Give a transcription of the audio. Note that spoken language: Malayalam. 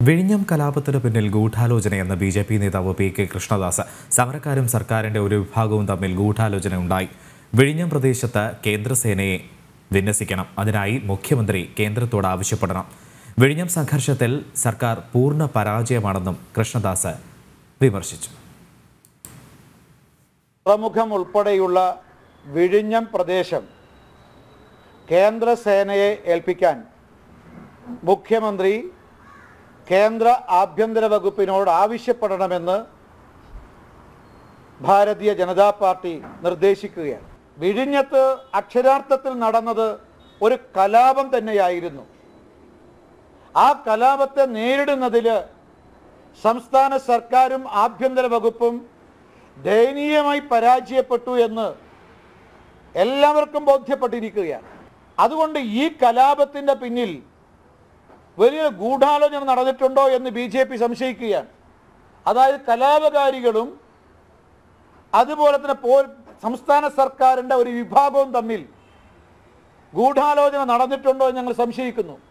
വിഴിഞ്ഞം കലാപത്തിന് പിന്നിൽ ഗൂഢാലോചനയെന്ന് ബി ജെ പി നേതാവ് പി കെ കൃഷ്ണദാസ് സമരക്കാരും സർക്കാരിന്റെ ഒരു വിഭാഗവും തമ്മിൽ ഗൂഢാലോചന ഉണ്ടായി വിഴിഞ്ഞം പ്രദേശത്ത് കേന്ദ്രസേനയെ വിന്യസിക്കണം അതിനായി മുഖ്യമന്ത്രി കേന്ദ്രത്തോട് ആവശ്യപ്പെടണം വിഴിഞ്ഞം സംഘർഷത്തിൽ സർക്കാർ പൂർണ്ണ പരാജയമാണെന്നും കൃഷ്ണദാസ് വിമർശിച്ചു തുറമുഖം ഉൾപ്പെടെയുള്ള വിഴിഞ്ഞം പ്രദേശം കേന്ദ്രസേനയെ ഏൽപ്പിക്കാൻ മുഖ്യമന്ത്രി കേന്ദ്ര ആഭ്യന്തര വകുപ്പിനോട് ആവശ്യപ്പെടണമെന്ന് ഭാരതീയ ജനതാ പാർട്ടി നിർദ്ദേശിക്കുകയാണ് വിഴിഞ്ഞത്ത് അക്ഷരാർത്ഥത്തിൽ നടന്നത് ഒരു കലാപം തന്നെയായിരുന്നു ആ കലാപത്തെ നേരിടുന്നതിൽ സംസ്ഥാന സർക്കാരും ആഭ്യന്തര വകുപ്പും ദയനീയമായി പരാജയപ്പെട്ടു എന്ന് എല്ലാവർക്കും ബോധ്യപ്പെട്ടിരിക്കുകയാണ് അതുകൊണ്ട് ഈ കലാപത്തിൻ്റെ പിന്നിൽ വലിയ ഗൂഢാലോചന നടന്നിട്ടുണ്ടോ എന്ന് ബി ജെ പി സംശയിക്കുകയാണ് അതായത് കലാപകാരികളും അതുപോലെ തന്നെ പോ സംസ്ഥാന സർക്കാരിൻ്റെ ഒരു വിഭാഗവും തമ്മിൽ ഗൂഢാലോചന നടന്നിട്ടുണ്ടോ എന്ന് ഞങ്ങൾ സംശയിക്കുന്നു